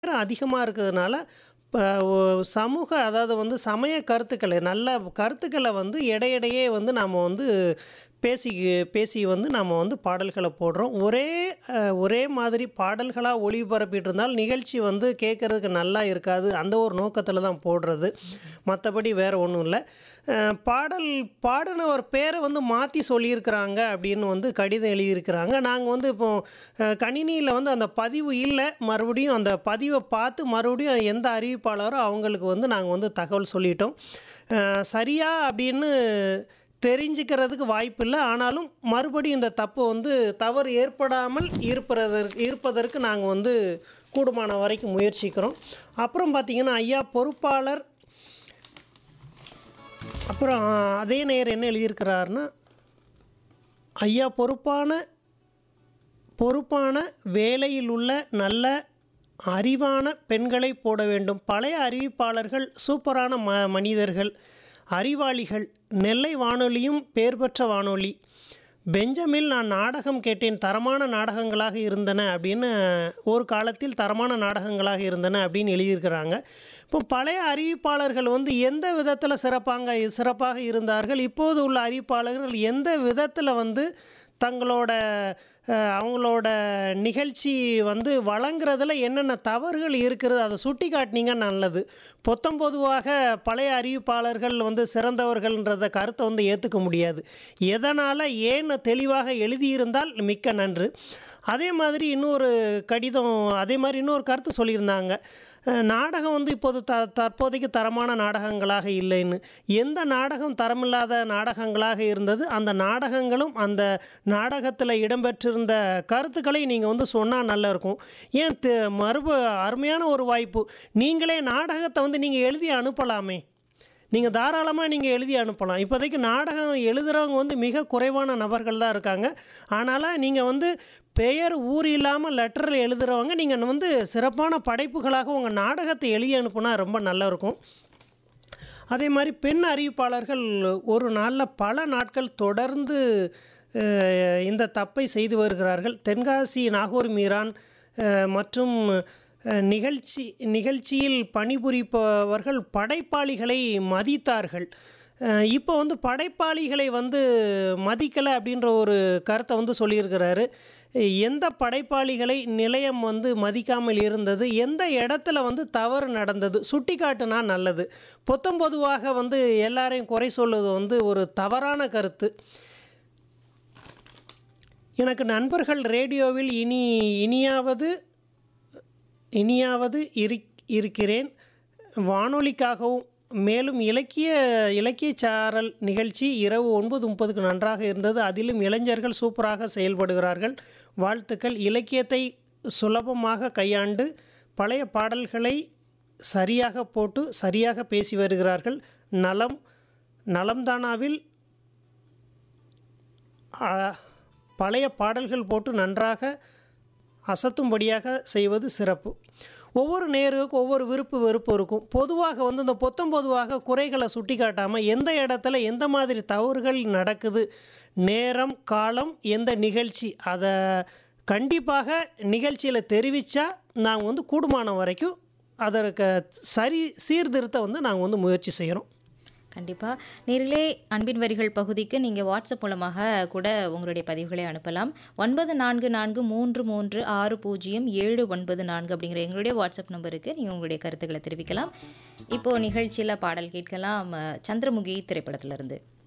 நேரம் அதிகமாக இருக்கிறதுனால இப்போ சமூக அதாவது வந்து சமய கருத்துக்களை நல்ல கருத்துக்களை வந்து இடையிடையே வந்து நாம் வந்து பேசி பேசி வந்து நம்ம வந்து பாடல்களை போடுறோம் ஒரே அஹ், ஒரே மாதிரி பாடல்களாக ஒளிபரப்பிட்டு இருந்தால் நிகழ்ச்சி வந்து கேட்குறதுக்கு நல்லா இருக்காது அந்த ஒரு நோக்கத்தில் தான் போடுறது மற்றபடி வேறு ஒன்றும் இல்லை அஹ், பாடல் பாடினவர் பேரை வந்து மாற்றி சொல்லியிருக்கிறாங்க அப்படின்னு வந்து கடிதம் எழுதியிருக்கிறாங்க நாங்கள் வந்து இப்போ கணினியில் வந்து அந்த பதிவு இல்லை மறுபடியும் அந்த பதிவை பார்த்து மறுபடியும் எந்த அறிவிப்பாளரோ அவங்களுக்கு வந்து நாங்கள் வந்து தகவல் சொல்லிட்டோம் அஹ், சரியா அப்படின்னு தெரிஞ்சுக்கிறதுக்கு வாய்ப்பு இல்லை ஆனாலும் மறுபடியும் இந்த தப்பு வந்து தவறு ஏற்படாமல் இருப்பதற்கு இருப்பதற்கு நாங்கள் வந்து கூடுமான வரைக்கும் முயற்சிக்கிறோம் அப்புறம் பார்த்திங்கன்னா ஐயா பொறுப்பாளர் அப்புறம் அதே நேர் என்ன எழுதியிருக்கிறாருன்னா ஐயா பொறுப்பான பொறுப்பான வேலையில் உள்ள நல்ல அறிவான பெண்களை போட வேண்டும் பழைய அறிவிப்பாளர்கள் சூப்பரான ம மனிதர்கள் அறிவாளிகள் நெல்லை வானொலியும் பேர் பெற்ற வானொலி பெஞ்சமில் நான் நாடகம் கேட்டேன் தரமான நாடகங்களாக இருந்தன அப்படின்னு ஒரு காலத்தில் தரமான நாடகங்களாக இருந்தன அப்படின்னு எழுதியிருக்கிறாங்க இப்போ பழைய அறிவிப்பாளர்கள் வந்து எந்த விதத்தில் சிறப்பாங்க சிறப்பாக இருந்தார்கள் இப்போது உள்ள அறிவிப்பாளர்கள் எந்த விதத்தில் வந்து தங்களோட அஹ், அவங்களோட நிகழ்ச்சி வந்து வழங்குறதுல என்னென்ன தவறுகள் இருக்கிறது அதை சுட்டி காட்டினீங்க நல்லது பொத்தம் பொதுவாக பழைய அறிவிப்பாளர்கள் வந்து சிறந்தவர்கள்ன்றத கருத்தை வந்து ஏற்றுக்க முடியாது எதனால் ஏன்னு தெளிவாக எழுதியிருந்தால் மிக்க நன்று அதே மாதிரி இன்னொரு கடிதம் அதே மாதிரி இன்னொரு கருத்து சொல்லியிருந்தாங்க அஹ், நாடகம் வந்து இப்போது த தற்போதைக்கு தரமான நாடகங்களாக இல்லைன்னு எந்த நாடகம் தரமில்லாத நாடகங்களாக இருந்தது அந்த நாடகங்களும் அந்த நாடகத்தில் இடம்பெற்றிருந்த கருத்துக்களை நீங்கள் வந்து சொன்னால் நல்லா இருக்கும் ஏன் தெ- மறுப அருமையான ஒரு வாய்ப்பு நீங்களே நாடகத்தை வந்து நீங்கள் எழுதி அனுப்பலாமே நீங்கள் தாராளமாக நீங்கள் எழுதி அனுப்பலாம் இப்போதைக்கு நாடகம் எழுதுகிறவங்க வந்து மிக குறைவான நபர்கள் தான் இருக்காங்க அதனால் நீங்கள் வந்து பெயர் ஊர் இல்லாமல் லெட்டரில் எழுதுகிறவங்க நீங்கள் வந்து சிறப்பான படைப்புகளாக உங்கள் நாடகத்தை எழுதி அனுப்புனா ரொம்ப நல்லா இருக்கும் அதே மாதிரி பெண் அறிவிப்பாளர்கள் ஒரு நாளில் பல நாட்கள் தொடர்ந்து அஹ், இந்த தப்பை செய்து வருகிறார்கள் தென்காசி நாகூர் மீரான் அஹ், மற்றும் அஹ், நிகழ்ச்சி நிகழ்ச்சியில் பணிபுரிப்பவர்கள் படைப்பாளிகளை மதித்தார்கள் அஹ், இப்போ வந்து படைப்பாளிகளை வந்து மதிக்கலை அப்படின்ற ஒரு கருத்தை வந்து சொல்லியிருக்கிறாரு எந்த படைப்பாளிகளை நிலையம் வந்து மதிக்காமல் இருந்தது எந்த இடத்துல வந்து தவறு நடந்தது சுட்டி காட்டுனா நல்லது பொத்தம் பொதுவாக வந்து எல்லாரையும் குறை சொல்வது வந்து ஒரு தவறான கருத்து எனக்கு நண்பர்கள் ரேடியோவில் இனி இனியாவது இனியாவது இரு இருக்கிறேன் வானொலிக்காகவும் மேலும் இலக்கிய இலக்கிய சாரல் நிகழ்ச்சி இரவு ஒன்பது முப்பதுக்கு நன்றாக இருந்தது அதிலும் இளைஞர்கள் சூப்பராக செயல்படுகிறார்கள் வாழ்த்துக்கள் இலக்கியத்தை சுலபமாக கையாண்டு பழைய பாடல்களை சரியாக போட்டு சரியாக பேசி வருகிறார்கள் நலம் நலம்தானாவில் அ, பழைய பாடல்கள் போட்டு நன்றாக அசத்தும்படியாக செய்வது சிறப்பு ஒவ்வொரு நேருக்கு ஒவ்வொரு விருப்பு வெறுப்பு இருக்கும் பொதுவாக வந்து இந்த பொத்தம் பொதுவாக குறைகளை சுட்டி காட்டாமல் எந்த இடத்துல எந்த மாதிரி தவறுகள் நடக்குது நேரம் காலம் எந்த நிகழ்ச்சி அதை கண்டிப்பாக நிகழ்ச்சியில் தெரிவித்தா நாங்கள் வந்து கூடுமான வரைக்கும் அதற்கு சரி சீர்திருத்த வந்து நாங்கள் வந்து முயற்சி செய்கிறோம் கண்டிப்பாக நேரிலே அன்பின் வரிகள் பகுதிக்கு நீங்கள் வாட்ஸ்அப் மூலமாக கூட உங்களுடைய பதிவுகளை அனுப்பலாம் ஒன்பது நான்கு நான்கு மூன்று மூன்று ஆறு பூஜ்ஜியம் ஏழு ஒன்பது நான்கு அப்படிங்கிற எங்களுடைய வாட்ஸ்அப் நம்பருக்கு நீங்கள் உங்களுடைய கருத்துக்களை தெரிவிக்கலாம் இப்போது நிகழ்ச்சியில் பாடல் கேட்கலாம் அஹ், சந்திரமுகி திரைப்படத்திலிருந்து